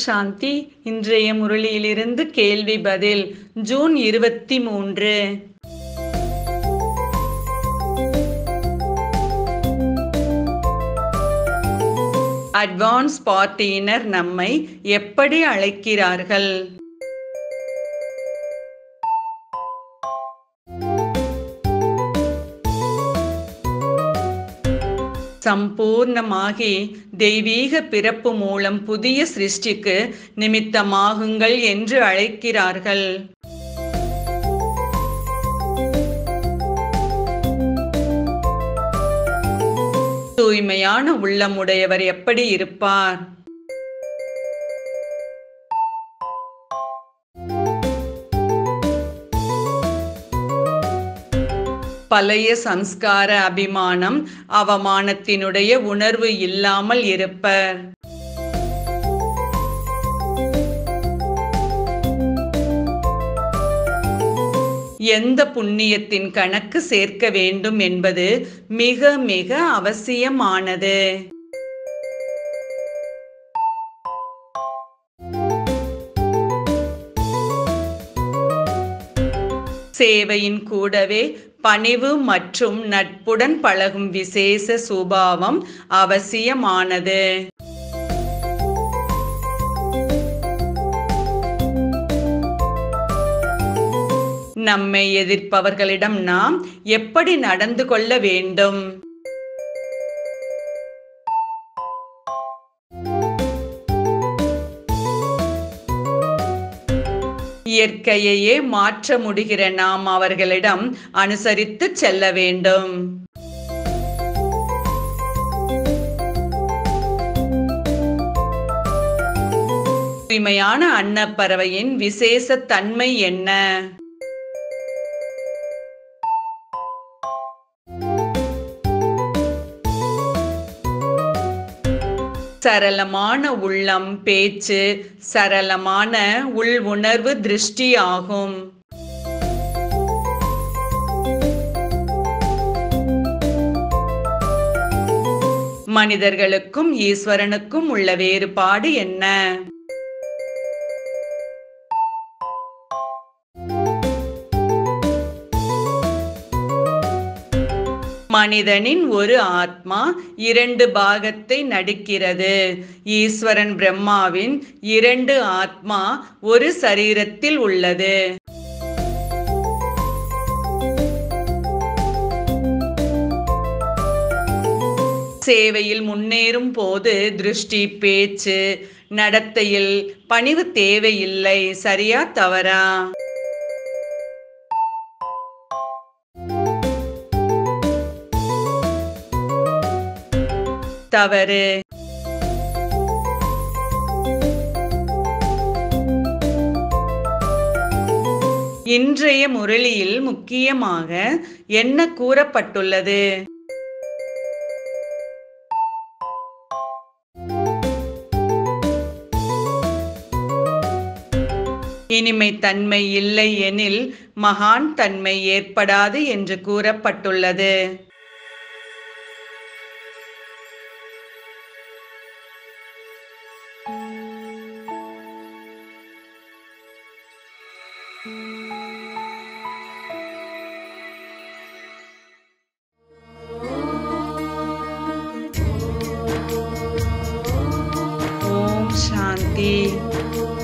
சாந்தி இன்றைய முரளியிலிருந்து கேள்வி பதில் ஜூன் இருபத்தி மூன்று அட்வான்ஸ் பார்ட்டியினர் நம்மை எப்படி அழைக்கிறார்கள் சம்பூர்ணமாகி தெய்வீக பிறப்பு மூலம் புதிய சிருஷ்டிக்கு நிமித்தமாகுங்கள் என்று அழைக்கிறார்கள் தூய்மையான உள்ளமுடையவர் எப்படி இருப்பார் பழைய சம்ஸ்கார அபிமானம் அவமானத்தினுடைய உணர்வு இல்லாமல் இருப்பர் எந்த புண்ணியத்தின் கணக்கு சேர்க்க வேண்டும் என்பது மிக மிக அவசியமானது சேவையின் கூடவே பணிவு மற்றும் நட்புடன் பழகும் விசேஷ சுபாவம் அவசியமானது நம்மை எதிர்ப்பவர்களிடம் நாம் எப்படி நடந்து கொள்ள வேண்டும் இயற்கையையே மாற்ற முடிகிற நாம் அவர்களிடம் அனுசரித்து செல்ல வேண்டும் தூய்மையான அன்னப்பறவையின் விசேஷ தன்மை என்ன சரளமான உள்ளம் பேச்சு சரளமான உள் உணர்வு திருஷ்டி ஆகும் மனிதர்களுக்கும் ஈஸ்வரனுக்கும் உள்ள வேறுபாடு என்ன மனிதனின் ஒரு ஆத்மா இரண்டு பாகத்தை நடிக்கிறது ஈஸ்வரன் பிரம்மாவின் இரண்டு ஆத்மா ஒரு சரீரத்தில் உள்ளது சேவையில் முன்னேறும் போது திருஷ்டி பேச்சு நடத்தையில் பணிவு தேவையில்லை சரியா தவறா தவறு இன்றைய முரளியில் முக்கியமாக என்ன கூறப்பட்டுள்ளது இனிமை தன்மை இல்லை எனில் மகான் தன்மை ஏற்படாது என்று கூறப்பட்டுள்ளது ஓம் சாந்தி